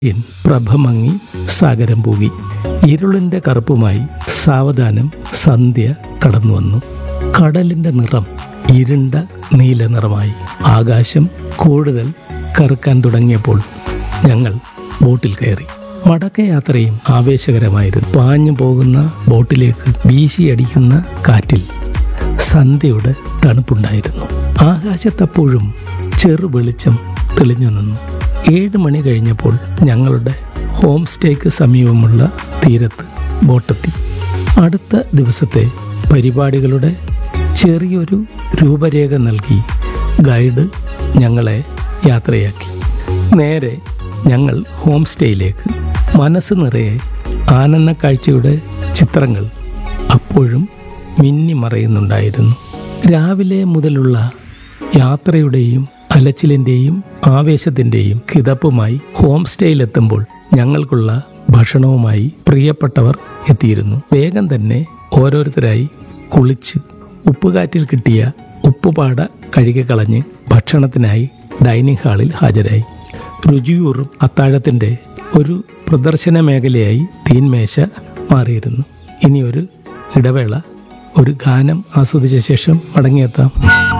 സൂര്യൻ പ്രഭമങ്ങി സാഗരം പൂകി ഇരുളിന്റെ കറുപ്പുമായി സാവധാനം സന്ധ്യ കടന്നു വന്നു കടലിന്റെ നിറം ഇരുണ്ട നീല നിറമായി ആകാശം കൂടുതൽ കറുക്കാൻ തുടങ്ങിയപ്പോൾ ഞങ്ങൾ ബോട്ടിൽ കയറി മടക്കയാത്രയും ആവേശകരമായിരുന്നു പാഞ്ഞു പോകുന്ന ബോട്ടിലേക്ക് വീശിയടിക്കുന്ന കാറ്റിൽ സന്ധ്യയുടെ തണുപ്പുണ്ടായിരുന്നു ആകാശത്തപ്പോഴും ചെറു വെളിച്ചം തെളിഞ്ഞു നിന്നു ഏഴ് മണി കഴിഞ്ഞപ്പോൾ ഞങ്ങളുടെ ഹോം സ്റ്റേക്ക് സമീപമുള്ള തീരത്ത് ബോട്ടെത്തി അടുത്ത ദിവസത്തെ പരിപാടികളുടെ ചെറിയൊരു രൂപരേഖ നൽകി ഗൈഡ് ഞങ്ങളെ യാത്രയാക്കി നേരെ ഞങ്ങൾ ഹോം സ്റ്റേയിലേക്ക് മനസ്സ് നിറയെ ആനന്ദ കാഴ്ചയുടെ ചിത്രങ്ങൾ അപ്പോഴും മിന്നി മറയുന്നുണ്ടായിരുന്നു രാവിലെ മുതലുള്ള യാത്രയുടെയും അലച്ചിലിൻ്റെയും ആവേശത്തിൻ്റെയും കിതപ്പുമായി ഹോം സ്റ്റേയിലെത്തുമ്പോൾ ഞങ്ങൾക്കുള്ള ഭക്ഷണവുമായി പ്രിയപ്പെട്ടവർ എത്തിയിരുന്നു വേഗം തന്നെ ഓരോരുത്തരായി കുളിച്ച് ഉപ്പുകാറ്റിൽ കിട്ടിയ ഉപ്പുപാട കഴുകിക്കളഞ്ഞ് ഭക്ഷണത്തിനായി ഡൈനിങ് ഹാളിൽ ഹാജരായി രുചിയൂറും അത്താഴത്തിൻ്റെ ഒരു പ്രദർശന മേഖലയായി തീൻമേശ മാറിയിരുന്നു ഇനി ഒരു ഇടവേള ഒരു ഗാനം ആസ്വദിച്ച ശേഷം മടങ്ങിയെത്താം